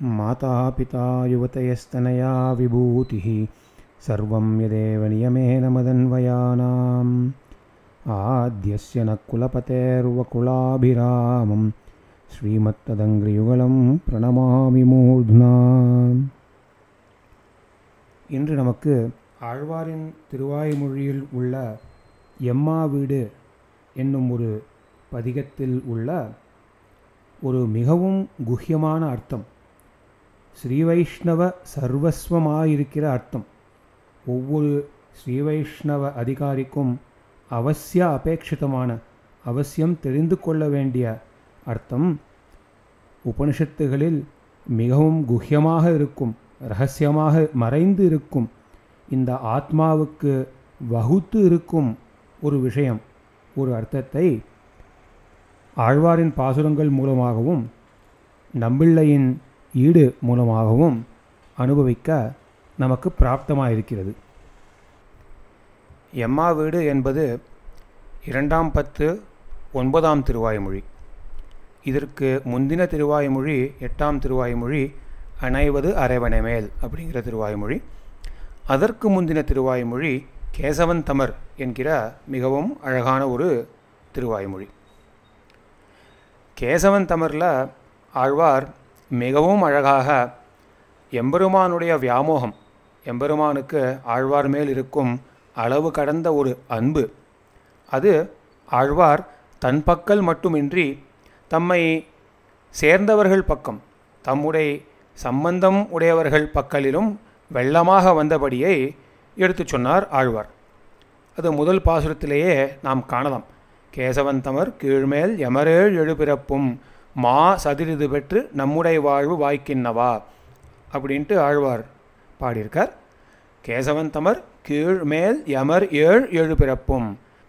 माता पिता युवतयस्तनया विभूतिः सर्वं यदेव नियमेन मदन्वयानाम् आद्यस्य न कुलपतेर्वकुलाभिरामं ஸ்ரீமத்ததங்கிரியுகலம் பிரணமாமி மூர்த்னா இன்று நமக்கு ஆழ்வாரின் திருவாய்மொழியில் உள்ள எம்மா வீடு என்னும் ஒரு பதிகத்தில் உள்ள ஒரு மிகவும் குஹ்யமான அர்த்தம் ஸ்ரீவைஷ்ணவ சர்வஸ்வமாயிருக்கிற அர்த்தம் ஒவ்வொரு ஸ்ரீவைஷ்ணவ அதிகாரிக்கும் அவசிய அபேட்சிதமான அவசியம் தெரிந்து கொள்ள வேண்டிய அர்த்தம் உபனிஷத்துகளில் மிகவும் குஹ்யமாக இருக்கும் ரகசியமாக மறைந்து இருக்கும் இந்த ஆத்மாவுக்கு வகுத்து இருக்கும் ஒரு விஷயம் ஒரு அர்த்தத்தை ஆழ்வாரின் பாசுரங்கள் மூலமாகவும் நம்பிள்ளையின் ஈடு மூலமாகவும் அனுபவிக்க நமக்கு பிராப்தமாக இருக்கிறது எம்மா வீடு என்பது இரண்டாம் பத்து ஒன்பதாம் திருவாய்மொழி இதற்கு முந்தின திருவாய்மொழி எட்டாம் திருவாய்மொழி அணைவது அரைவனை மேல் அப்படிங்கிற திருவாய்மொழி அதற்கு முந்தின திருவாய்மொழி கேசவன் தமர் என்கிற மிகவும் அழகான ஒரு திருவாய்மொழி கேசவன் தமரில் ஆழ்வார் மிகவும் அழகாக எம்பெருமானுடைய வியாமோகம் எம்பெருமானுக்கு ஆழ்வார் மேல் இருக்கும் அளவு கடந்த ஒரு அன்பு அது ஆழ்வார் தன் பக்கல் மட்டுமின்றி தம்மை சேர்ந்தவர்கள் பக்கம் தம்முடைய சம்பந்தம் உடையவர்கள் பக்கலிலும் வெள்ளமாக வந்தபடியை எடுத்துச் சொன்னார் ஆழ்வார் அது முதல் பாசுரத்திலேயே நாம் காணலாம் கேசவந்தமர் கீழ்மேல் எமரேழ் எழுபிறப்பும் மா சதிரிது பெற்று நம்முடைய வாழ்வு வாய்க்கின்னவா அப்படின்ட்டு ஆழ்வார் பாடியிருக்கார் கேசவந்தமர் கீழ்மேல் எமர் ஏழ் எழு பிறப்பும்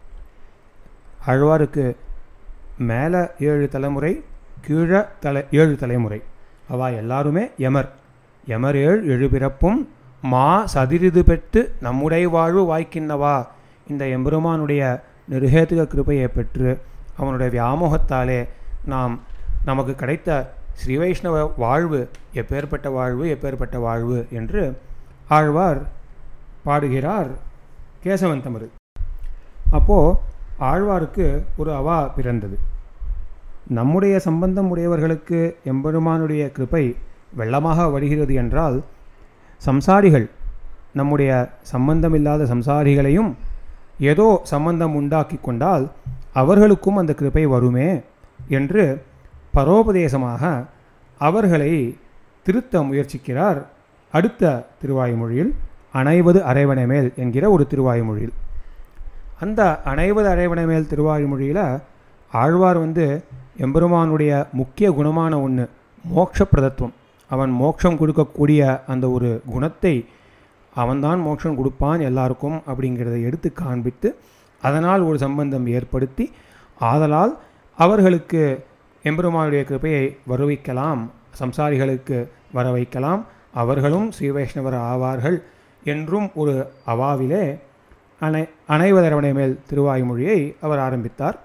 ஆழ்வாருக்கு மேலே ஏழு தலைமுறை கீழே தலை ஏழு தலைமுறை அவா எல்லாருமே எமர் எமர் ஏழ் எழுபிறப்பும் மா சதிரிது பெற்று நம்முடைய வாழ்வு வாய்க்கின்னவா இந்த எம்பெருமானுடைய நிருகேதுக கிருபையை பெற்று அவனுடைய வியாமோகத்தாலே நாம் நமக்கு கிடைத்த ஸ்ரீ வைஷ்ணவ வாழ்வு எப்பேற்பட்ட வாழ்வு எப்பேற்பட்ட வாழ்வு என்று ஆழ்வார் பாடுகிறார் கேசவன் தமரு அப்போது ஆழ்வாருக்கு ஒரு அவா பிறந்தது நம்முடைய சம்பந்தம் உடையவர்களுக்கு எம்பெருமானுடைய கிருப்பை வெள்ளமாக வருகிறது என்றால் சம்சாரிகள் நம்முடைய சம்பந்தமில்லாத சம்சாரிகளையும் ஏதோ சம்பந்தம் உண்டாக்கி கொண்டால் அவர்களுக்கும் அந்த கிருப்பை வருமே என்று பரோபதேசமாக அவர்களை திருத்த முயற்சிக்கிறார் அடுத்த திருவாய்மொழியில் அணைவது அரைவனை மேல் என்கிற ஒரு திருவாய்மொழியில் அந்த அணைவது அரைவனை மேல் திருவாய்மொழியில் ஆழ்வார் வந்து எம்பெருமானுடைய முக்கிய குணமான ஒன்று மோட்ச பிரதத்துவம் அவன் மோட்சம் கொடுக்கக்கூடிய அந்த ஒரு குணத்தை அவன்தான் மோட்சம் கொடுப்பான் எல்லாருக்கும் அப்படிங்கிறத எடுத்து காண்பித்து அதனால் ஒரு சம்பந்தம் ஏற்படுத்தி ஆதலால் அவர்களுக்கு எம்பெருமானுடைய கிருப்பையை வரவைக்கலாம் சம்சாரிகளுக்கு வர வைக்கலாம் அவர்களும் ஸ்ரீ வைஷ்ணவர் ஆவார்கள் என்றும் ஒரு அவாவிலே அணை அணைவதரவணை மேல் திருவாய்மொழியை அவர் ஆரம்பித்தார்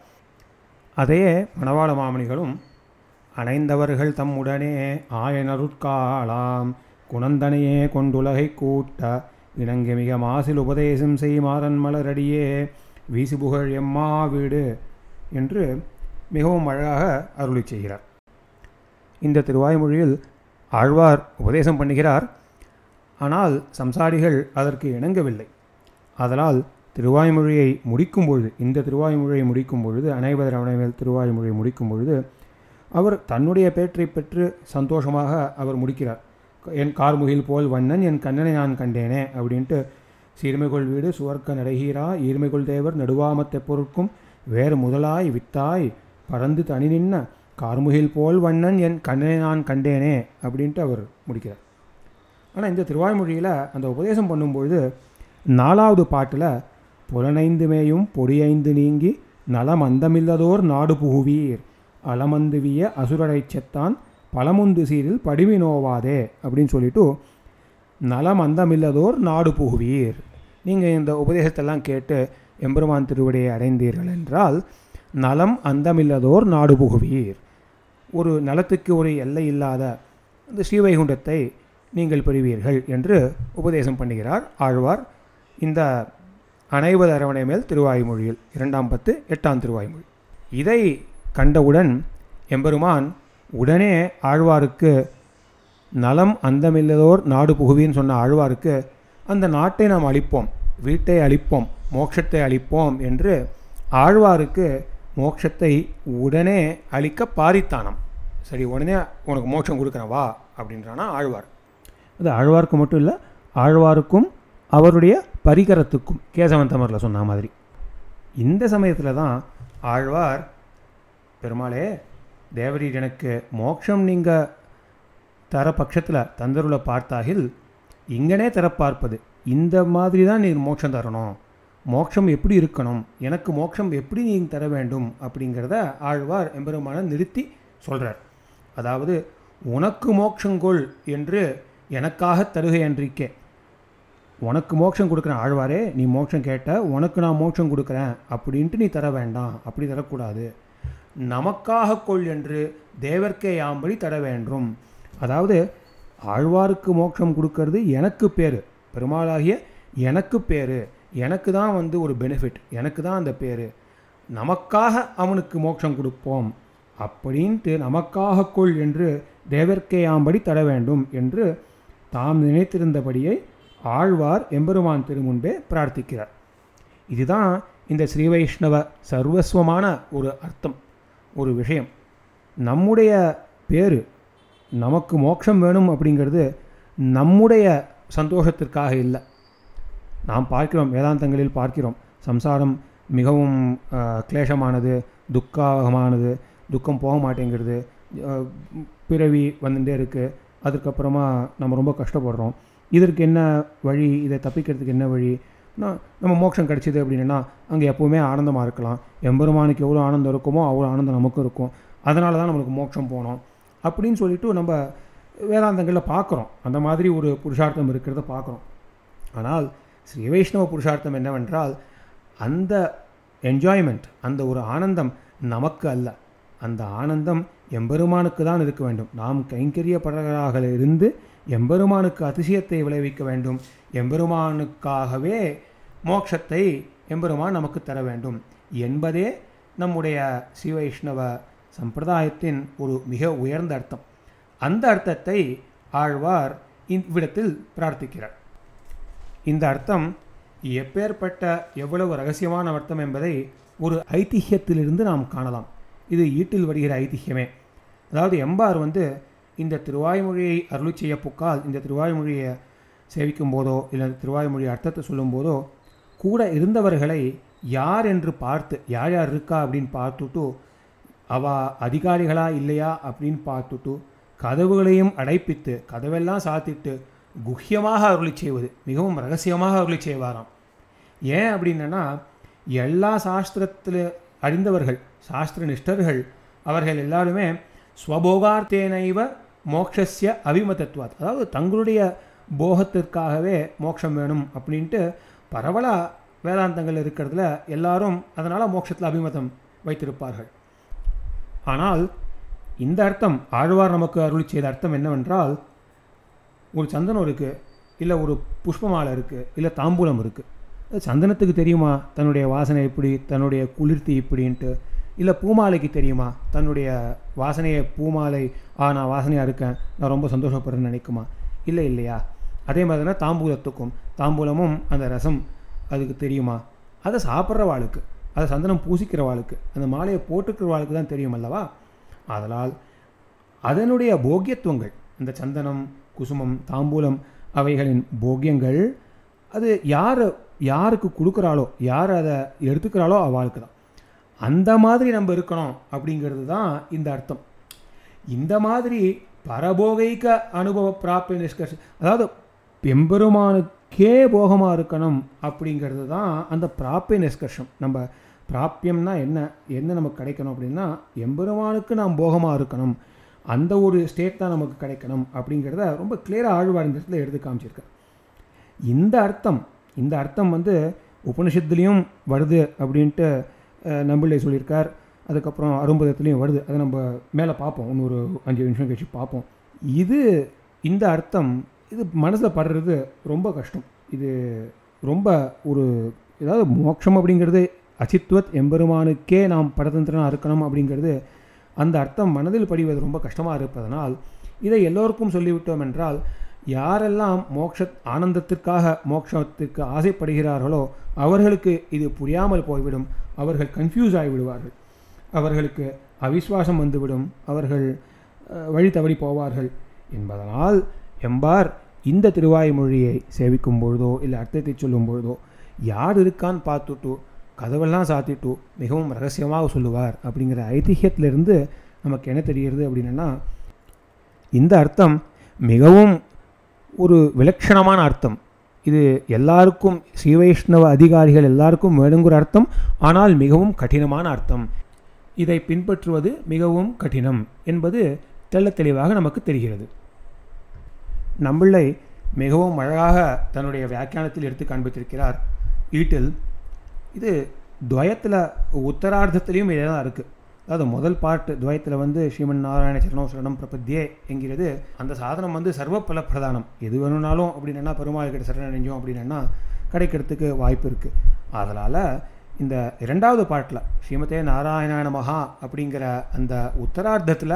அதையே மணவாள மாமணிகளும் அணைந்தவர்கள் தம்முடனே ஆயனருட்காளாம் குணந்தனையே கொண்டுலகை கூட்ட இணங்கி மிக மாசில் உபதேசம் செய்மாறன் மலரடியே வீசுபுகழ் எம்மா வீடு என்று மிகவும் அழகாக அருளி செய்கிறார் இந்த திருவாய்மொழியில் ஆழ்வார் உபதேசம் பண்ணுகிறார் ஆனால் சம்சாரிகள் அதற்கு இணங்கவில்லை அதனால் திருவாய்மொழியை முடிக்கும் பொழுது இந்த திருவாய்மொழியை முடிக்கும் பொழுது அனைவதர் அவனைமேல் திருவாய்மொழியை முடிக்கும் பொழுது அவர் தன்னுடைய பேற்றை பெற்று சந்தோஷமாக அவர் முடிக்கிறார் என் கார்முகில் போல் வண்ணன் என் கண்ணனை நான் கண்டேனே அப்படின்ட்டு சீர்மைகொள் வீடு சுவர்க்க நடைகீரா ஈர்மைகொள் தேவர் நடுவாமத்தை பொருட்கும் வேறு முதலாய் வித்தாய் பறந்து தனி நின்ன கார்முகில் போல் வண்ணன் என் கண்ணனை நான் கண்டேனே அப்படின்ட்டு அவர் முடிக்கிறார் ஆனால் இந்த திருவாய்மொழியில் அந்த உபதேசம் பண்ணும்பொழுது நாலாவது பாட்டில் புலனைந்துமேயும் பொடியைந்து நீங்கி நலம் அந்தமில்லதோர் நாடு புகுவீர் அலமந்துவிய அசுரரை செத்தான் பழமுந்து சீரில் படிமி நோவாதே அப்படின்னு சொல்லிட்டு நலம் அந்தமில்லதோர் நாடு புகுவீர் நீங்கள் இந்த உபதேசத்தெல்லாம் கேட்டு எம்பெருமான் திருவடியை அடைந்தீர்கள் என்றால் நலம் அந்தமில்லதோர் நாடு புகுவீர் ஒரு நலத்துக்கு ஒரு எல்லை இல்லாத இந்த ஸ்ரீவைகுண்டத்தை நீங்கள் பெறுவீர்கள் என்று உபதேசம் பண்ணுகிறார் ஆழ்வார் இந்த அனைவது அரவணை மேல் திருவாய்மொழியில் இரண்டாம் பத்து எட்டாம் திருவாய்மொழி இதை கண்டவுடன் எம்பெருமான் உடனே ஆழ்வாருக்கு நலம் அந்தமில்லதோர் நாடு புகுவின்னு சொன்ன ஆழ்வாருக்கு அந்த நாட்டை நாம் அளிப்போம் வீட்டை அளிப்போம் மோட்சத்தை அளிப்போம் என்று ஆழ்வாருக்கு மோட்சத்தை உடனே அளிக்க பாரித்தானம் சரி உடனே உனக்கு மோட்சம் கொடுக்குறேன் வா அப்படின்றானா ஆழ்வார் அது ஆழ்வாருக்கு மட்டும் இல்லை ஆழ்வாருக்கும் அவருடைய பரிகரத்துக்கும் கேசவன் தமரில் சொன்ன மாதிரி இந்த சமயத்தில் தான் ஆழ்வார் பெருமாளே தேவரீர் எனக்கு மோட்சம் நீங்கள் தர பட்சத்தில் தந்தருளை பார்த்தாகில் இங்கனே தர பார்ப்பது இந்த மாதிரி தான் நீ மோட்சம் தரணும் மோட்சம் எப்படி இருக்கணும் எனக்கு மோட்சம் எப்படி நீ தர வேண்டும் அப்படிங்கிறத ஆழ்வார் எம்பெருமான நிறுத்தி சொல்கிறார் அதாவது உனக்கு மோட்சங்கொள் என்று எனக்காக தருகை என்றிக்கே உனக்கு மோட்சம் கொடுக்குறேன் ஆழ்வாரே நீ மோட்சம் கேட்ட உனக்கு நான் மோட்சம் கொடுக்குறேன் அப்படின்ட்டு நீ தர வேண்டாம் அப்படி தரக்கூடாது நமக்காக கொள் என்று தேவர்க்கே யாம்படி தர வேண்டும் அதாவது ஆழ்வாருக்கு மோட்சம் கொடுக்கறது எனக்கு பேர் பெருமாளாகிய எனக்கு பேர் எனக்கு தான் வந்து ஒரு பெனிஃபிட் எனக்கு தான் அந்த பேர் நமக்காக அவனுக்கு மோட்சம் கொடுப்போம் அப்படின்ட்டு நமக்காக கொள் என்று தேவர்க்கே யாம்படி தர வேண்டும் என்று தாம் நினைத்திருந்தபடியே ஆழ்வார் எம்பெருமான் திருமுன்பே பிரார்த்திக்கிறார் இதுதான் இந்த ஸ்ரீ வைஷ்ணவ சர்வஸ்வமான ஒரு அர்த்தம் ஒரு விஷயம் நம்முடைய பேர் நமக்கு மோட்சம் வேணும் அப்படிங்கிறது நம்முடைய சந்தோஷத்திற்காக இல்லை நாம் பார்க்கிறோம் வேதாந்தங்களில் பார்க்கிறோம் சம்சாரம் மிகவும் அஹ், கிளேசமானது துக்கமானது துக்கம் போக மாட்டேங்கிறது அஹ், பிறவி வந்துட்டே இருக்குது அதுக்கப்புறமா நம்ம ரொம்ப கஷ்டப்படுறோம் இதற்கு என்ன வழி இதை தப்பிக்கிறதுக்கு என்ன வழி நான் நம்ம மோட்சம் கிடச்சிது அப்படின்னா அங்கே எப்போவுமே ஆனந்தமாக இருக்கலாம் எம்பெருமானுக்கு எவ்வளோ ஆனந்தம் இருக்குமோ அவ்வளோ ஆனந்தம் நமக்கும் இருக்கும் அதனால தான் நம்மளுக்கு மோட்சம் போனோம் அப்படின்னு சொல்லிட்டு நம்ம வேதாந்தங்களில் பார்க்குறோம் அந்த மாதிரி ஒரு புருஷார்த்தம் இருக்கிறத பார்க்குறோம் ஆனால் ஸ்ரீ வைஷ்ணவ புருஷார்த்தம் என்னவென்றால் அந்த என்ஜாய்மெண்ட் அந்த ஒரு ஆனந்தம் நமக்கு அல்ல அந்த ஆனந்தம் எம்பெருமானுக்கு தான் இருக்க வேண்டும் நாம் கைங்கரியப்படகராக இருந்து எம்பெருமானுக்கு அதிசயத்தை விளைவிக்க வேண்டும் எம்பெருமானுக்காகவே மோட்சத்தை எம்பெருமான் நமக்கு தர வேண்டும் என்பதே நம்முடைய ஸ்ரீ வைஷ்ணவ சம்பிரதாயத்தின் ஒரு மிக உயர்ந்த அர்த்தம் அந்த அர்த்தத்தை ஆழ்வார் இவ்விடத்தில் பிரார்த்திக்கிறார் இந்த அர்த்தம் எப்பேற்பட்ட எவ்வளவு ரகசியமான அர்த்தம் என்பதை ஒரு ஐதிஹ்யத்திலிருந்து நாம் காணலாம் இது ஈட்டில் வருகிற ஐதிஹ்யமே அதாவது எம்பார் வந்து இந்த திருவாய்மொழியை அருளி செய்ய புக்கால் இந்த திருவாய்மொழியை சேவிக்கும் போதோ இல்லை திருவாய்மொழி அர்த்தத்தை சொல்லும்போதோ கூட இருந்தவர்களை யார் என்று பார்த்து யார் யார் இருக்கா அப்படின்னு பார்த்துட்டு அவ அதிகாரிகளா இல்லையா அப்படின்னு பார்த்துட்டு கதவுகளையும் அடைப்பித்து கதவெல்லாம் சாத்திட்டு குஹ்யமாக அருளி செய்வது மிகவும் ரகசியமாக அருளி செய்வாராம் ஏன் அப்படின்னா எல்லா சாஸ்திரத்தில் அறிந்தவர்கள் சாஸ்திர நிஷ்டர்கள் அவர்கள் எல்லாருமே ஸ்வபோகார்த்தேனைவ மோக்ஷஸ்ய அபிமதத்துவாத் அதாவது தங்களுடைய போகத்திற்காகவே மோட்சம் வேணும் அப்படின்ட்டு பரவலாக வேதாந்தங்கள் இருக்கிறதுல எல்லாரும் அதனால் மோட்சத்தில் அபிமதம் வைத்திருப்பார்கள் ஆனால் இந்த அர்த்தம் ஆழ்வார் நமக்கு அருளி செய்த அர்த்தம் என்னவென்றால் ஒரு சந்தனம் இருக்குது இல்லை ஒரு புஷ்பமாலை இருக்குது இல்லை தாம்பூலம் இருக்குது அது சந்தனத்துக்கு தெரியுமா தன்னுடைய வாசனை எப்படி தன்னுடைய குளிர்த்தி இப்படின்ட்டு இல்லை பூமாலைக்கு தெரியுமா தன்னுடைய வாசனையை பூமாலை ஆ நான் வாசனையாக இருக்கேன் நான் ரொம்ப சந்தோஷப்படுறேன்னு நினைக்குமா இல்லை இல்லையா அதே மாதிரி தான் தாம்பூலத்துக்கும் தாம்பூலமும் அந்த ரசம் அதுக்கு தெரியுமா அதை சாப்பிட்ற வாளுக்கு அதை சந்தனம் பூசிக்கிற வாளுக்கு அந்த மாலையை போட்டுக்கிற வாளுக்கு தான் தெரியும் அல்லவா அதனால் அதனுடைய போக்கியத்துவங்கள் இந்த சந்தனம் குசுமம் தாம்பூலம் அவைகளின் போக்கியங்கள் அது யார் யாருக்கு கொடுக்குறாளோ யார் அதை எடுத்துக்கிறாளோ அவளுக்கு தான் அந்த மாதிரி நம்ம இருக்கணும் அப்படிங்கிறது தான் இந்த அர்த்தம் இந்த மாதிரி பரபோகைக்க அனுபவ பிராப்தி நிஷ்கர்ஷ அதாவது எம்பெருமானுக்கே போகமாக இருக்கணும் அப்படிங்கிறது தான் அந்த பிராப்பிய நிஷ்கர்ஷம் நம்ம பிராப்பியம்னா என்ன என்ன நமக்கு கிடைக்கணும் அப்படின்னா எம்பெருமானுக்கு நாம் போகமாக இருக்கணும் அந்த ஒரு ஸ்டேட் தான் நமக்கு கிடைக்கணும் அப்படிங்கிறத ரொம்ப கிளியராக ஆழ்வார் இந்த இடத்துல எடுத்து காமிச்சிருக்கார் இந்த அர்த்தம் இந்த அர்த்தம் வந்து உபனிஷத்துலேயும் வருது அப்படின்ட்டு அஹ், நம்பிள்ளை சொல்லியிருக்கார் அதுக்கப்புறம் அரும்பதத்துலேயும் வருது அதை நம்ம மேலே பார்ப்போம் இன்னொரு அஞ்சு நிமிஷம் கழிச்சு பார்ப்போம் இது இந்த அர்த்தம் இது மனசில் படுறது ரொம்ப கஷ்டம் இது ரொம்ப ஒரு ஏதாவது மோட்சம் அப்படிங்கிறது அச்சித்வத் எம்பெருமானுக்கே நாம் பரதந்திரனாக இருக்கணும் அப்படிங்கிறது அந்த அர்த்தம் மனதில் படிவது ரொம்ப கஷ்டமாக இருப்பதனால் இதை எல்லோருக்கும் சொல்லிவிட்டோம் என்றால் யாரெல்லாம் மோட்ச ஆனந்தத்திற்காக மோட்சத்திற்கு ஆசைப்படுகிறார்களோ அவர்களுக்கு இது புரியாமல் போய்விடும் அவர்கள் கன்ஃபியூஸ் ஆகிவிடுவார்கள் அவர்களுக்கு அவிஸ்வாசம் வந்துவிடும் அவர்கள் அஹ், வழி தவறி போவார்கள் என்பதனால் எம்பார் இந்த திருவாய்மொழியை சேவிக்கும் பொழுதோ இல்லை அர்த்தத்தை சொல்லும் பொழுதோ யார் இருக்கான்னு பார்த்துட்டு கதவெல்லாம் சாத்திட்டு மிகவும் ரகசியமாக சொல்லுவார் அப்படிங்கிற ஐதிஹ்யத்திலிருந்து நமக்கு என்ன தெரிகிறது அப்படின்னா இந்த அர்த்தம் மிகவும் ஒரு விலட்சணமான அர்த்தம் இது எல்லாருக்கும் ஸ்ரீ வைஷ்ணவ அதிகாரிகள் எல்லாருக்கும் வேணுங்கிற அர்த்தம் ஆனால் மிகவும் கடினமான அர்த்தம் இதை பின்பற்றுவது மிகவும் கடினம் என்பது தெள்ளத் தெளிவாக நமக்கு தெரிகிறது நம்பிள்ளை மிகவும் அழகாக தன்னுடைய வியாக்கியானத்தில் எடுத்து காண்பித்திருக்கிறார் ஈட்டில் இது துவயத்தில் உத்தரார்த்தத்திலையும் இதே தான் இருக்குது அதாவது முதல் பாட்டு துவயத்தில் வந்து ஸ்ரீமன் நாராயண சரணோ சரணம் பிரபத்தியே என்கிறது அந்த சாதனம் வந்து சர்வ பல பிரதானம் எது வேணும்னாலும் அப்படின்னா பெருமாள் கிட்ட சரணடைஞ்சோம் அப்படின்னா கிடைக்கிறதுக்கு வாய்ப்பு இருக்குது அதனால் இந்த இரண்டாவது பாட்டில் ஸ்ரீமதே நாராயணாய மகா அப்படிங்கிற அந்த உத்தரார்த்தத்தில்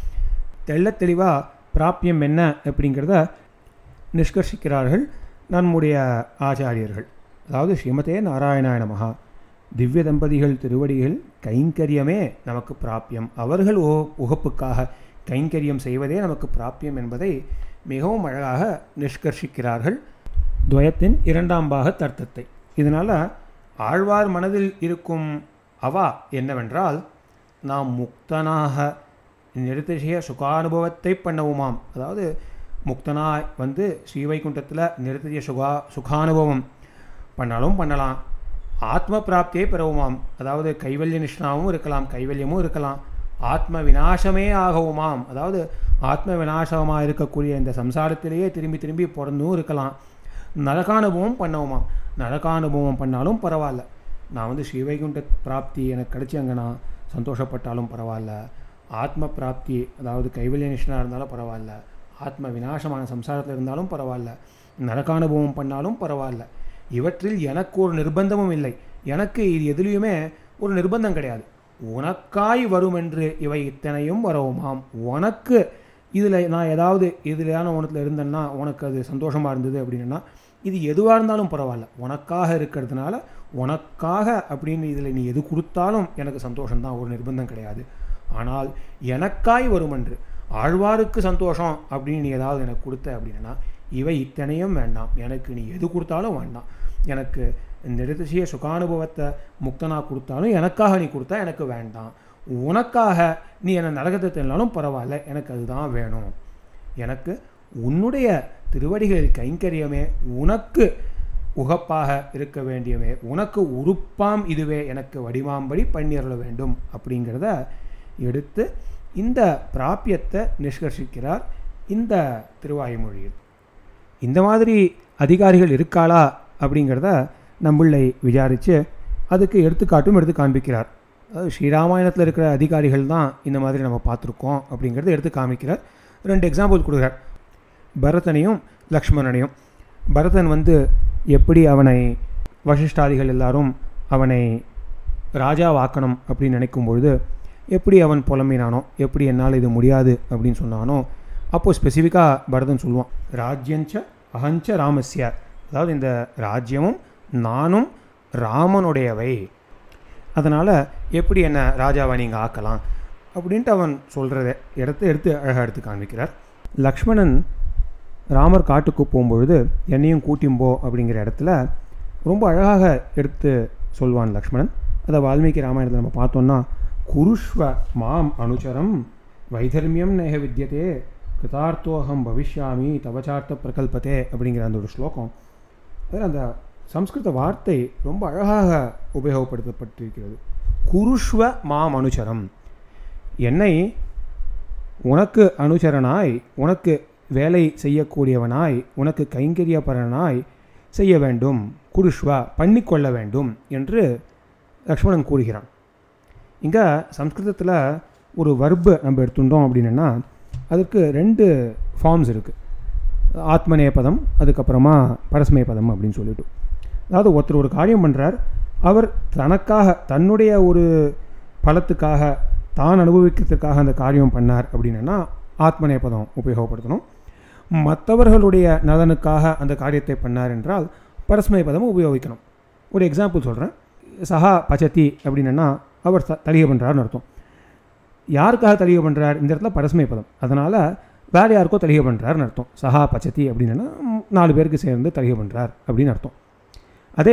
தெள்ளத் தெளிவாக பிராப்பியம் என்ன அப்படிங்கிறத நிஷ்கர்ஷிக்கிறார்கள் நம்முடைய ஆச்சாரியர்கள் அதாவது ஸ்ரீமதே நாராயணாய மகா திவ்ய தம்பதிகள் திருவடிகள் கைங்கரியமே நமக்கு பிராப்பியம் அவர்கள் ஓ உகப்புக்காக கைங்கரியம் செய்வதே நமக்கு பிராப்பியம் என்பதை மிகவும் அழகாக நிஷ்கர்ஷிக்கிறார்கள் துவயத்தின் இரண்டாம் பாக தர்த்தத்தை இதனால் ஆழ்வார் மனதில் இருக்கும் அவா என்னவென்றால் நாம் முக்தனாக நிறுத்திய சுகானுபவத்தை பண்ணவுமாம் அதாவது முக்தனாய் வந்து ஸ்ரீவைகுண்டத்தில் நிறுத்திய சுகா சுகானுபவம் பண்ணாலும் பண்ணலாம் ஆத்ம பிராப்தியை பெறவுமாம் அதாவது கைவல்ய நிஷ்ணாவும் இருக்கலாம் கைவல்யமும் இருக்கலாம் ஆத்ம விநாசமே ஆகவுமாம் அதாவது ஆத்ம விநாசமாக இருக்கக்கூடிய இந்த சம்சாரத்திலேயே திரும்பி திரும்பி பிறந்தும் இருக்கலாம் நரகானுபவம் பண்ணவுமாம் நரகானுபவம் பண்ணாலும் பரவாயில்ல நான் வந்து ஸ்ரீவைகுண்ட பிராப்தி எனக்கு கிடைச்சி நான் சந்தோஷப்பட்டாலும் பரவாயில்ல ஆத்ம பிராப்தி அதாவது கைவல்ய நிஷ்ணாக இருந்தாலும் பரவாயில்ல ஆத்ம விநாசமான சம்சாரத்தில் இருந்தாலும் பரவாயில்ல நரகானுபவம் பண்ணாலும் பரவாயில்ல இவற்றில் எனக்கு ஒரு நிர்பந்தமும் இல்லை எனக்கு இது எதுலேயுமே ஒரு நிர்பந்தம் கிடையாது உனக்காய் வரும் என்று இவை இத்தனையும் வரவுமாம் உனக்கு இதில் நான் ஏதாவது இதிலான உனத்தில் இருந்தேன்னா உனக்கு அது சந்தோஷமாக இருந்தது அப்படின்னா இது எதுவாக இருந்தாலும் பரவாயில்ல உனக்காக இருக்கிறதுனால உனக்காக அப்படின்னு இதில் நீ எது கொடுத்தாலும் எனக்கு சந்தோஷம்தான் ஒரு நிர்பந்தம் கிடையாது ஆனால் எனக்காய் வரும் என்று ஆழ்வாருக்கு சந்தோஷம் அப்படின்னு நீ ஏதாவது எனக்கு கொடுத்த அப்படின்னா இவை இத்தனையும் வேண்டாம் எனக்கு நீ எது கொடுத்தாலும் வேண்டாம் எனக்கு நிறுத்திய சுகானுபவத்தை முக்தனாக கொடுத்தாலும் எனக்காக நீ கொடுத்தா எனக்கு வேண்டாம் உனக்காக நீ என்னை நரகத்தை தென்னாலும் பரவாயில்ல எனக்கு அதுதான் வேணும் எனக்கு உன்னுடைய திருவடிகளில் கைங்கரியமே உனக்கு உகப்பாக இருக்க வேண்டியவே உனக்கு உறுப்பாம் இதுவே எனக்கு வடிமாம்படி பண்ணிரல வேண்டும் அப்படிங்கிறத எடுத்து இந்த பிராப்பியத்தை நிஷ்கர்ஷிக்கிறார் இந்த திருவாய்மொழியில் இந்த மாதிரி அதிகாரிகள் இருக்காளா அப்படிங்கிறத நம்மளை விசாரித்து அதுக்கு எடுத்துக்காட்டும் எடுத்து காண்பிக்கிறார் அதாவது ஸ்ரீராமாயணத்தில் இருக்கிற அதிகாரிகள் தான் இந்த மாதிரி நம்ம பார்த்துருக்கோம் அப்படிங்கிறத எடுத்து காமிக்கிறார் ரெண்டு எக்ஸாம்பிள் கொடுக்குறார் பரதனையும் லக்ஷ்மணனையும் பரதன் வந்து எப்படி அவனை வசிஷ்டாதிகள் எல்லாரும் அவனை ராஜாவாக்கணும் அப்படின்னு நினைக்கும் பொழுது எப்படி அவன் புலம்பினானோ எப்படி என்னால் இது முடியாது அப்படின்னு சொன்னானோ அப்போது ஸ்பெசிஃபிக்காக பரதன் சொல்லுவான் ராஜ்யஞ்ச அகஞ்ச ராமஸ்ய அதாவது இந்த ராஜ்யமும் நானும் ராமனுடையவை அதனால் எப்படி என்ன ராஜாவை நீங்கள் ஆக்கலாம் அப்படின்ட்டு அவன் சொல்கிறத இடத்த எடுத்து அழகாக எடுத்து காண்பிக்கிறார் லக்ஷ்மணன் ராமர் காட்டுக்கு போகும்பொழுது என்னையும் கூட்டியும் போ அப்படிங்கிற இடத்துல ரொம்ப அழகாக எடுத்து சொல்வான் லக்ஷ்மணன் அதை வால்மீகி ராமாயணத்தில் நம்ம பார்த்தோம்னா குருஷ்வ மாம் அனுச்சரம் வைதர்மியம் நேக வித்தியதே கிருதார்த்தோகம் பவிஷ்யாமி தவச்சார்த்த பிரகல்பத்தே அப்படிங்கிற அந்த ஒரு ஸ்லோகம் அதில் அந்த சம்ஸ்கிருத வார்த்தை ரொம்ப அழகாக உபயோகப்படுத்தப்பட்டிருக்கிறது குருஷ்வ மாம் அனுச்சரம் என்னை உனக்கு அனுசரனாய் உனக்கு வேலை செய்யக்கூடியவனாய் உனக்கு கைங்கரியப்பரனாய் செய்ய வேண்டும் குருஷ்வா பண்ணிக்கொள்ள வேண்டும் என்று லக்ஷ்மணன் கூறுகிறான் இங்கே சம்ஸ்கிருதத்தில் ஒரு வர்பு நம்ம எடுத்துட்டோம் அப்படின்னா அதுக்கு ரெண்டு ஃபார்ம்ஸ் இருக்குது ஆத்மநேய பதம் அதுக்கப்புறமா பரஸ்மய பதம் அப்படின்னு சொல்லிட்டு அதாவது ஒருத்தர் ஒரு காரியம் பண்ணுறார் அவர் தனக்காக தன்னுடைய ஒரு பலத்துக்காக தான் அனுபவிக்கிறதுக்காக அந்த காரியம் பண்ணார் அப்படின்னா ஆத்மநேய பதம் உபயோகப்படுத்தணும் மற்றவர்களுடைய நலனுக்காக அந்த காரியத்தை பண்ணார் என்றால் பரஸ்மய பதம் உபயோகிக்கணும் ஒரு எக்ஸாம்பிள் சொல்கிறேன் சஹா பச்சத்தி அப்படின்னா அவர் த தலிகை பண்ணுறாருன்னு அர்த்தம் யாருக்காக தலிகை பண்ணுறார் இந்த இடத்துல பரஸ்மய பதம் அதனால் வேறு யாருக்கோ தலிகை பண்ணுறாருன்னு அர்த்தம் சஹா பச்சத்தி அப்படின்னா ம், நாலு பேருக்கு சேர்ந்து தலிகை பண்ணுறார் அப்படின்னு அர்த்தம் அதே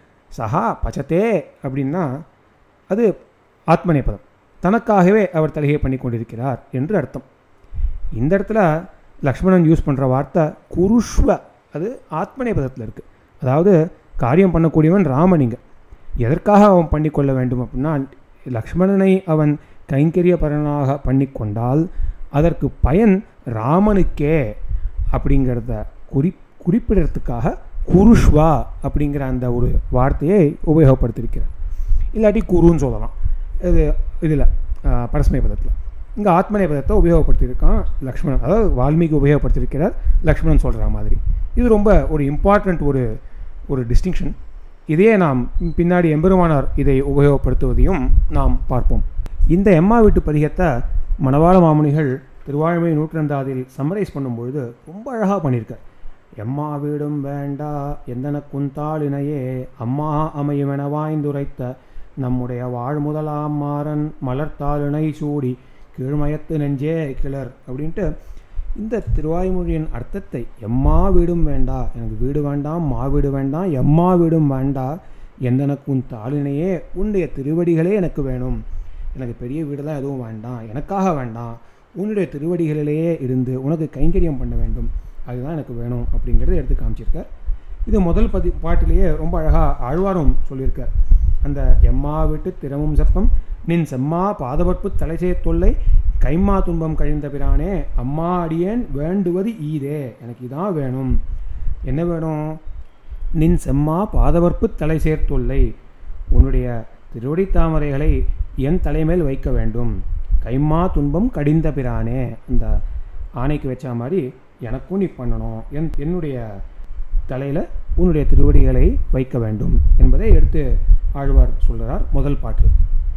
சஹா பச்சத்தே அப்படின்னா அது ஆத்மநேய பதம் தனக்காகவே அவர் தலிகை பண்ணி கொண்டிருக்கிறார் என்று அர்த்தம் இந்த இடத்துல லக்ஷ்மணன் யூஸ் பண்ணுற வார்த்தை குருஷ்வ அது ஆத்மநேய பதத்தில் இருக்குது அதாவது காரியம் பண்ணக்கூடியவன் ராமனிங்க எதற்காக அவன் பண்ணிக்கொள்ள வேண்டும் அப்படின்னா லக்ஷ்மணனை அவன் கைங்கரிய பரனாக பண்ணிக்கொண்டால் அதற்கு பயன் ராமனுக்கே அப்படிங்கிறத குறி குறிப்பிடறதுக்காக குருஷ்வா அப்படிங்கிற அந்த ஒரு வார்த்தையை உபயோகப்படுத்தியிருக்கிறார் இல்லாட்டி குருன்னு சொல்லலாம் இது இதில் பரஸ்மய பதத்தில் இங்கே ஆத்மநேய பதத்தை உபயோகப்படுத்தியிருக்கான் லக்ஷ்மணன் அதாவது வால்மீகி உபயோகப்படுத்தியிருக்கிறார் லக்ஷ்மணன் சொல்கிற மாதிரி இது ரொம்ப ஒரு இம்பார்ட்டண்ட் ஒரு ஒரு டிஸ்டிங்ஷன் இதையே நாம் பின்னாடி எம்பெருமானார் இதை உபயோகப்படுத்துவதையும் நாம் பார்ப்போம் இந்த எம்மா வீட்டு பதிகத்தை மணவாள மாமுனிகள் திருவாழ்மை நூற்றந்தாதில் சம்மரைஸ் பண்ணும்பொழுது ரொம்ப அழகாக பண்ணியிருக்கார் எம்மா வீடும் வேண்டா எந்தன குந்தாளினையே அம்மா அமையுமென வாய்ந்துரைத்த நம்முடைய வாழ்முதலாம் மாறன் மலர்த்தாளினை சூடி கீழ்மயத்து நெஞ்சே கிளர் அப்படின்ட்டு இந்த திருவாய்மொழியின் அர்த்தத்தை எம்மா வீடும் வேண்டா எனக்கு வீடு வேண்டாம் மா வீடு வேண்டாம் எம்மா வீடும் வேண்டா எந்தனக்கு உன் தாளினையே உன்னுடைய திருவடிகளே எனக்கு வேணும் எனக்கு பெரிய வீடெல்லாம் எதுவும் வேண்டாம் எனக்காக வேண்டாம் உன்னுடைய திருவடிகளிலேயே இருந்து உனக்கு கைங்கரியம் பண்ண வேண்டும் அதுதான் எனக்கு வேணும் அப்படிங்கிறத எடுத்து காமிச்சிருக்கார் இது முதல் பதி பாட்டிலேயே ரொம்ப அழகாக ஆழ்வாரும் சொல்லியிருக்கார் அந்த எம்மா விட்டு திறமும் செப்பம் நின் செம்மா பாதவற்பு தலைசே தொல்லை கைம்மா துன்பம் கழிந்த பிரானே அம்மா அடியேன் வேண்டுவது ஈதே எனக்கு இதான் வேணும் என்ன வேணும் நின் செம்மா பாதவற்பு தலை சேர்த்துள்ளை உன்னுடைய திருவடி தாமரைகளை என் தலைமேல் வைக்க வேண்டும் கைம்மா துன்பம் கடிந்த பிரானே அந்த ஆணைக்கு வச்ச மாதிரி எனக்கும் நீ பண்ணணும் என் என்னுடைய தலையில் உன்னுடைய திருவடிகளை வைக்க வேண்டும் என்பதை எடுத்து ஆழ்வார் சொல்கிறார் முதல் பாட்டு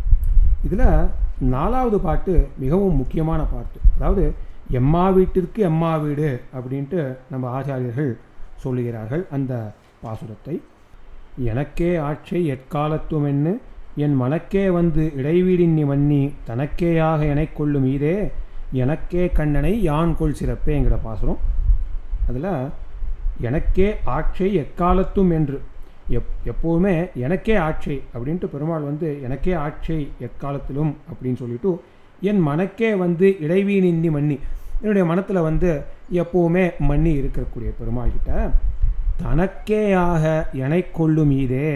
இதில் நாலாவது பாட்டு மிகவும் முக்கியமான பாட்டு அதாவது எம்மா வீட்டிற்கு எம்மா வீடு அப்படின்ட்டு நம்ம ஆச்சாரியர்கள் சொல்லுகிறார்கள் அந்த பாசுரத்தை எனக்கே ஆட்சை எக்காலத்துமென்னு என் மனக்கே வந்து இடைவீடின் நீ மன்னி தனக்கேயாக எனக் கொள்ளும் ஈதே எனக்கே கண்ணனை யான் கொள் சிறப்பேங்கிற பாசுரம் அதில் எனக்கே ஆட்சை எக்காலத்தும் என்று எப் எப்போவுமே எனக்கே ஆட்சை அப்படின்ட்டு பெருமாள் வந்து எனக்கே ஆட்சை எக்காலத்திலும் அப்படின்னு சொல்லிட்டு என் மனக்கே வந்து இடைவீ நின்னி மன்னி என்னுடைய மனத்தில் வந்து எப்போவுமே மன்னி இருக்கக்கூடிய பெருமாள் கிட்ட தனக்கேயாக எனை கொள்ளும் ஈதே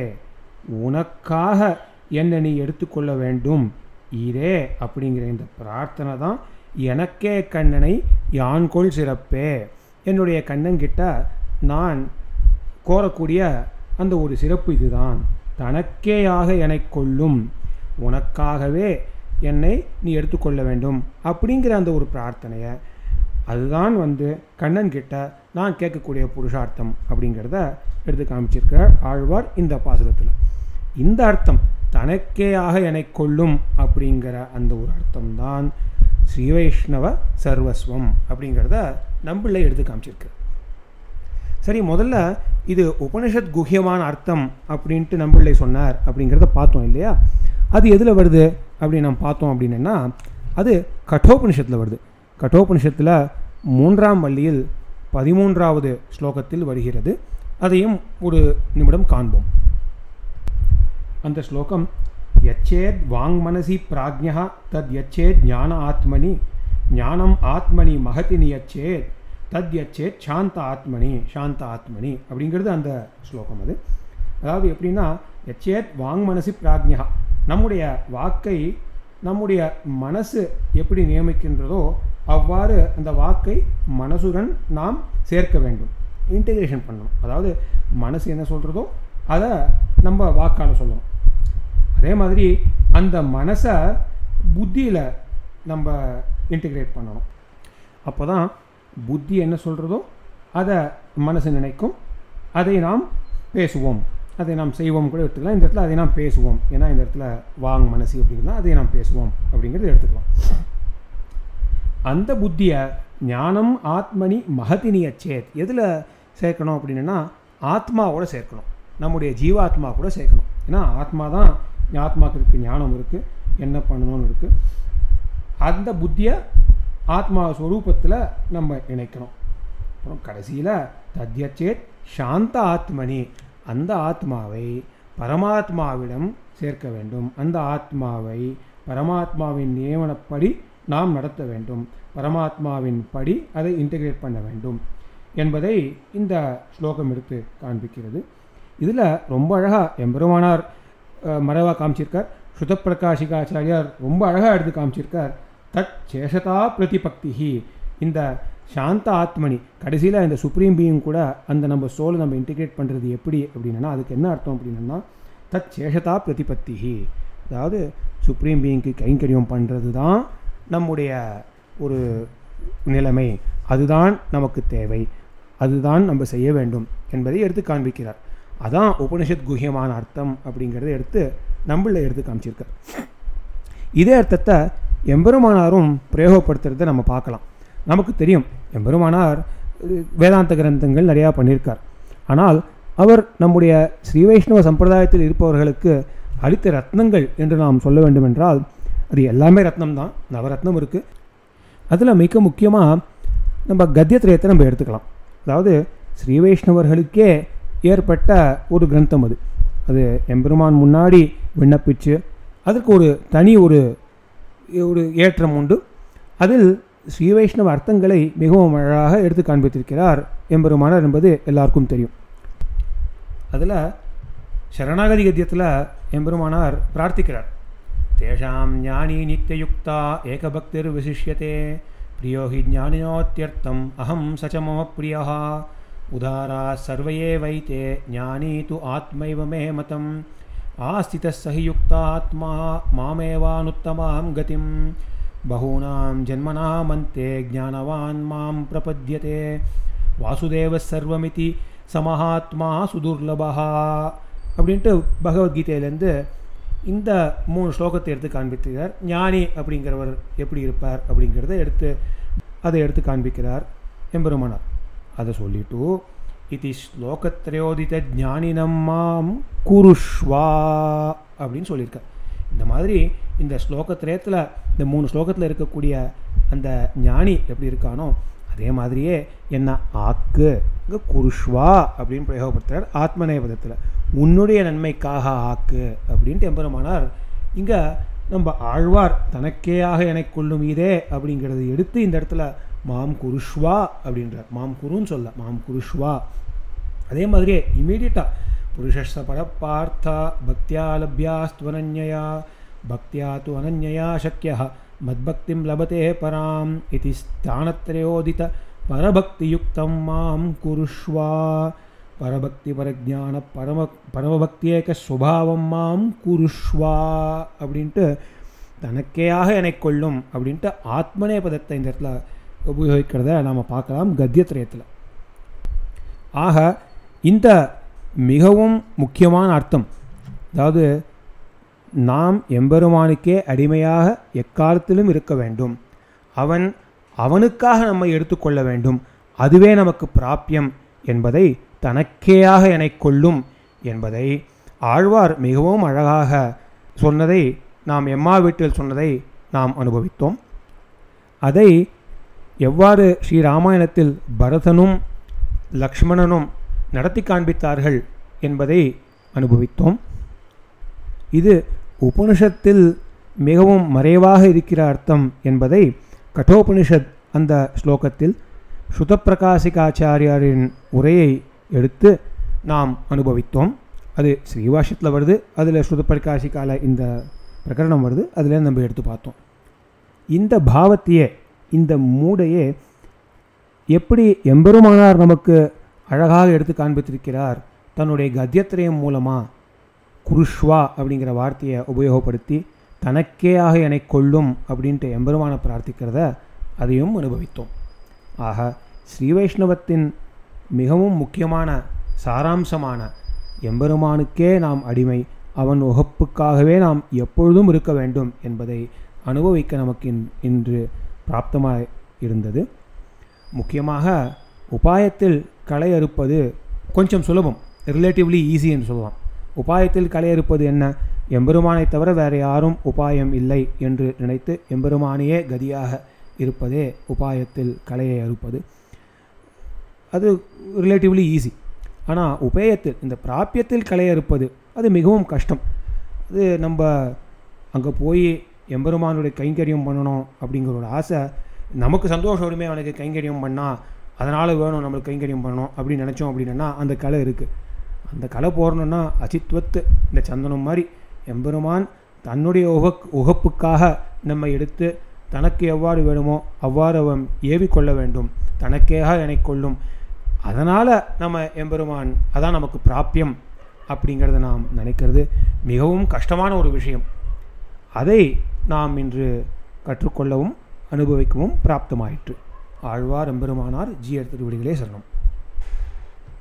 உனக்காக என்னை நீ எடுத்துக்கொள்ள வேண்டும் ஈரே அப்படிங்கிற இந்த பிரார்த்தனை தான் எனக்கே கண்ணனை யான்கொள் சிறப்பே என்னுடைய கண்ணன்கிட்ட நான் கோரக்கூடிய அந்த ஒரு சிறப்பு இதுதான் தனக்கேயாக என்னை கொள்ளும் உனக்காகவே என்னை நீ எடுத்துக்கொள்ள வேண்டும் அப்படிங்கிற அந்த ஒரு பிரார்த்தனையை அதுதான் வந்து கண்ணன் கிட்ட நான் கேட்கக்கூடிய புருஷார்த்தம் அப்படிங்கிறத எடுத்து காமிச்சிருக்கிறார் ஆழ்வார் இந்த பாசுரத்தில் இந்த அர்த்தம் தனக்கேயாக என்னை கொள்ளும் அப்படிங்கிற அந்த ஒரு அர்த்தம் தான் ஸ்ரீ வைஷ்ணவ சர்வஸ்வம் அப்படிங்கிறத நம்பிள்ளை எடுத்து காமிச்சிருக்கு சரி முதல்ல இது உபனிஷத் குஹ்யமான அர்த்தம் அப்படின்ட்டு நம்பிள்ளை சொன்னார் அப்படிங்கிறத பார்த்தோம் இல்லையா அது எதில் வருது அப்படின்னு நம்ம பார்த்தோம் அப்படின்னா அது கட்டோபனிஷத்தில் வருது கட்டோபனிஷத்தில் மூன்றாம் வள்ளியில் பதிமூன்றாவது ஸ்லோகத்தில் வருகிறது அதையும் ஒரு நிமிடம் காண்போம் அந்த ஸ்லோகம் யச்சேத் வாங்மனசி பிராஜ்யா தத் யச்சேத் ஞான ஆத்மனி ஞானம் ஆத்மனி மகதி நியச்சேத் தத் யச்சேத் சாந்த ஆத்மனி சாந்த ஆத்மனி அப்படிங்கிறது அந்த ஸ்லோகம் அது அதாவது எப்படின்னா யச்சேத் வாங்மனசி பிராஜ்யா நம்முடைய வாக்கை நம்முடைய மனசு எப்படி நியமிக்கின்றதோ அவ்வாறு அந்த வாக்கை மனசுடன் நாம் சேர்க்க வேண்டும் இன்டகிரேஷன் பண்ணணும் அதாவது மனசு என்ன சொல்கிறதோ அதை நம்ம வாக்கால் சொல்லணும் அதே மாதிரி அந்த மனசை புத்தியில் நம்ம இன்டிகிரேட் பண்ணணும் அப்போ தான் புத்தி என்ன சொல்கிறதோ அதை மனசு நினைக்கும் அதை நாம் பேசுவோம் அதை நாம் செய்வோம் கூட எடுத்துக்கலாம் இந்த இடத்துல அதை நாம் பேசுவோம் ஏன்னா இந்த இடத்துல வாங் மனசு அப்படிங்கிறதா அதை நாம் பேசுவோம் அப்படிங்கிறது எடுத்துக்கலாம் அந்த புத்தியை ஞானம் ஆத்மனி மகதினிய சேத் எதில் சேர்க்கணும் அப்படின்னா ஆத்மாவோட சேர்க்கணும் நம்முடைய ஜீவாத்மா கூட சேர்க்கணும் ஏன்னா ஆத்மா தான் ஆத்மாக்கு இருக்குது ஞானம் இருக்குது என்ன பண்ணணும்னு இருக்குது அந்த புத்தியை ஆத்மா ஸ்வரூபத்தில் நம்ம இணைக்கணும் அப்புறம் கடைசியில் தத்யச்சேத் சாந்த ஆத்மனி அந்த ஆத்மாவை பரமாத்மாவிடம் சேர்க்க வேண்டும் அந்த ஆத்மாவை பரமாத்மாவின் நியமனப்படி நாம் நடத்த வேண்டும் பரமாத்மாவின் படி அதை இன்டகிரேட் பண்ண வேண்டும் என்பதை இந்த ஸ்லோகம் எடுத்து காண்பிக்கிறது இதில் ரொம்ப அழகாக எம்பெருமானார் மறைவாக காமிச்சிருக்கார் சுதப்பிரகாஷிகாச்சாரியார் ரொம்ப அழகாக எடுத்து காமிச்சிருக்கார் தத் சேஷதா பிரதிபக்திஹி இந்த சாந்த ஆத்மனி கடைசியில் இந்த சுப்ரீம் பீயிங் கூட அந்த நம்ம சோலை நம்ம இன்டிகிரேட் பண்ணுறது எப்படி அப்படின்னா அதுக்கு என்ன அர்த்தம் அப்படின்னா தத் சேஷதா பிரதிபத்திஹி அதாவது சுப்ரீம் பீயிங்க்கு கைங்கரியம் பண்ணுறது தான் நம்முடைய ஒரு நிலைமை அதுதான் நமக்கு தேவை அதுதான் நம்ம செய்ய வேண்டும் என்பதை எடுத்து காண்பிக்கிறார் அதான் உபனிஷத் குஹ்யமான அர்த்தம் அப்படிங்கிறத எடுத்து நம்மள எடுத்து காமிச்சிருக்கார் இதே அர்த்தத்தை எம்பெருமானாரும் பிரயோகப்படுத்துறதை நம்ம பார்க்கலாம் நமக்கு தெரியும் எம்பெருமானார் வேதாந்த கிரந்தங்கள் நிறையா பண்ணியிருக்கார் ஆனால் அவர் நம்முடைய ஸ்ரீ வைஷ்ணவ சம்பிரதாயத்தில் இருப்பவர்களுக்கு அளித்த ரத்னங்கள் என்று நாம் சொல்ல வேண்டும் என்றால் அது எல்லாமே ரத்னம் தான் நவரத்னம் இருக்குது அதில் மிக முக்கியமாக நம்ம கத்தியத்திரயத்தை நம்ம எடுத்துக்கலாம் அதாவது ஸ்ரீ வைஷ்ணவர்களுக்கே ஏற்பட்ட ஒரு கிரந்தம் அது அது எம்பெருமான் முன்னாடி விண்ணப்பிச்சு அதற்கு ஒரு தனி ஒரு ஒரு ஏற்றம் உண்டு அதில் ஸ்ரீ வைஷ்ணவ அர்த்தங்களை மிகவும் அழகாக எடுத்து காண்பித்திருக்கிறார் எம்பெருமானார் என்பது எல்லாருக்கும் தெரியும் அதில் சரணாகதி கத்தியத்தில் எம்பெருமானார் பிரார்த்திக்கிறார் தேஷாம் ஞானி நித்தியுக்தா ஏகபக்திர் விசிஷ்யத்தே பிரியோ ஹி ஞானினோத்தியர்த்தம் அகம் சச்ச மம பிரியா உதாரா சர்வையே வைத்தே ஞானி து ஆத்மைவ மே மதம் ஆஸ்திதः स हि युक्तात्मा मामेवानुत्तमां गतिं बहूनां जन्मनामन्ते ज्ञानवान् मां प्रपद्यते வாசுதேவ சர்வமிதி சமஹாத்மா சுதுர்லபா அப்படின்ட்டு பகவத்கீதையிலேருந்து இந்த மூணு ஸ்லோகத்தை எடுத்து காண்பிக்கிறார் ஞானி அப்படிங்கிறவர் எப்படி இருப்பார் அப்படிங்கிறத எடுத்து அதை எடுத்து காண்பிக்கிறார் எம்பெருமானார் அதை சொல்லிட்டு இது ஸ்லோகத்ரயோதித ஞானினம் மாம் குருஷ்வா அப்படின்னு சொல்லியிருக்கார் இந்த மாதிரி இந்த ஸ்லோகத்திரயத்தில் இந்த மூணு ஸ்லோகத்தில் இருக்கக்கூடிய அந்த ஞானி எப்படி இருக்கானோ அதே மாதிரியே என்ன ஆக்கு இங்கே குருஷ்வா அப்படின்னு பிரயோகப்படுத்துகிறார் ஆத்மநேபதத்தில் உன்னுடைய நன்மைக்காக ஆக்கு அப்படின்ட்டு எம்பெருமானார் இங்கே நம்ம ஆழ்வார் தனக்கேயாக எனக் கொள்ளும் இதே அப்படிங்கிறத எடுத்து இந்த இடத்துல மாம் குருஷ்வா அப்படின்றார் மாம் குருன்னு சொல்ல மாம் குருஷ்வா அதே மாதிரியே இமீடியட்டாக புருஷஸ்ஸ பரப்பார்த்தா பக்தியா லப்யாஸ்துவனன்யயா பக்தியா து அனன்யயா சக்கிய மத்பக்திம் லபதே பராம் இது ஸ்தானத்ரயோதித பரபக்தியுக்தம் மாம் குருஷ்வா பரபக்தி பரஜான பரம பரமபக்தியேக சுபாவம் மாம் குருஷ்வா அப்படின்ட்டு தனக்கேயாக என்னை கொள்ளும் அப்படின்ட்டு ஆத்மனே பதத்தை இந்த இடத்துல உபயோகிக்கிறத நாம் பார்க்கலாம் கத்தியத்திரயத்தில் ஆக இந்த மிகவும் முக்கியமான அர்த்தம் அதாவது நாம் எம்பெருமானுக்கே அடிமையாக எக்காலத்திலும் இருக்க வேண்டும் அவன் அவனுக்காக நம்மை எடுத்துக்கொள்ள வேண்டும் அதுவே நமக்கு பிராப்பியம் என்பதை தனக்கேயாக என கொள்ளும் என்பதை ஆழ்வார் மிகவும் அழகாக சொன்னதை நாம் எம்மா வீட்டில் சொன்னதை நாம் அனுபவித்தோம் அதை எவ்வாறு ஸ்ரீ ராமாயணத்தில் பரதனும் லக்ஷ்மணனும் நடத்தி காண்பித்தார்கள் என்பதை அனுபவித்தோம் இது உபனிஷத்தில் மிகவும் மறைவாக இருக்கிற அர்த்தம் என்பதை கட்டோபனிஷத் அந்த ஸ்லோகத்தில் சுதப்பிரகாசிகாச்சாரியாரின் உரையை எடுத்து நாம் அனுபவித்தோம் அது ஸ்ரீவாஷத்தில் வருது அதில் ஸ்ருதப்பிரகாசிக்கால இந்த பிரகரணம் வருது அதில் நம்ம எடுத்து பார்த்தோம் இந்த பாவத்தையே இந்த மூடையே எப்படி எம்பெருமானார் நமக்கு அழகாக எடுத்து காண்பித்திருக்கிறார் தன்னுடைய கத்தியத்திரயம் மூலமாக குருஷ்வா அப்படிங்கிற வார்த்தையை உபயோகப்படுத்தி தனக்கேயாக என்னை கொள்ளும் அப்படின்ட்டு எம்பெருமானை பிரார்த்திக்கிறத அதையும் அனுபவித்தோம் ஆக ஸ்ரீ வைஷ்ணவத்தின் மிகவும் முக்கியமான சாராம்சமான எம்பெருமானுக்கே நாம் அடிமை அவன் உகப்புக்காகவே நாம் எப்பொழுதும் இருக்க வேண்டும் என்பதை அனுபவிக்க நமக்கு இன்- இன்று பிராப்தமாய் இருந்தது முக்கியமாக உபாயத்தில் களை அறுப்பது கொஞ்சம் சுலபம் ரிலேட்டிவ்லி ஈஸி என்று சொல்லலாம் உபாயத்தில் களை அறுப்பது என்ன எம்பெருமானை தவிர வேறு யாரும் உபாயம் இல்லை என்று நினைத்து எம்பெருமானையே கதியாக இருப்பதே உபாயத்தில் கலையை அறுப்பது அது ரிலேட்டிவ்லி ஈஸி ஆனால் உபேயத்தில் இந்த பிராப்பியத்தில் களை அறுப்பது அது மிகவும் கஷ்டம் அது நம்ம அங்கே போய் எம்பெருமானுடைய கைங்கரியம் பண்ணணும் அப்படிங்கிற ஒரு ஆசை நமக்கு சந்தோஷம் வருமே அவனுக்கு கைங்கரியம் பண்ணால் அதனால் வேணும் நம்மளுக்கு கைங்கரியம் பண்ணணும் அப்படின்னு நினச்சோம் அப்படின்னா அந்த கலை இருக்குது அந்த கலை போடணுன்னா அச்சித்வத்து இந்த சந்தனம் மாதிரி எம்பெருமான் தன்னுடைய உகக் உகப்புக்காக நம்ம எடுத்து தனக்கு எவ்வாறு வேணுமோ அவ்வாறு அவன் ஏவிக்கொள்ள வேண்டும் தனக்கேக என்னை கொள்ளும் அதனால் நம்ம எம்பெருமான் அதான் நமக்கு பிராப்பியம் அப்படிங்கிறத நாம் நினைக்கிறது மிகவும் கஷ்டமான ஒரு விஷயம் அதை நாம் இன்று கற்றுக்கொள்ளவும் அனுபவிக்கவும் பிராப்தமாயிற்று ஆழ்வார் எம்பெருமானார் ஜியர் திருவடிகளே சரணம்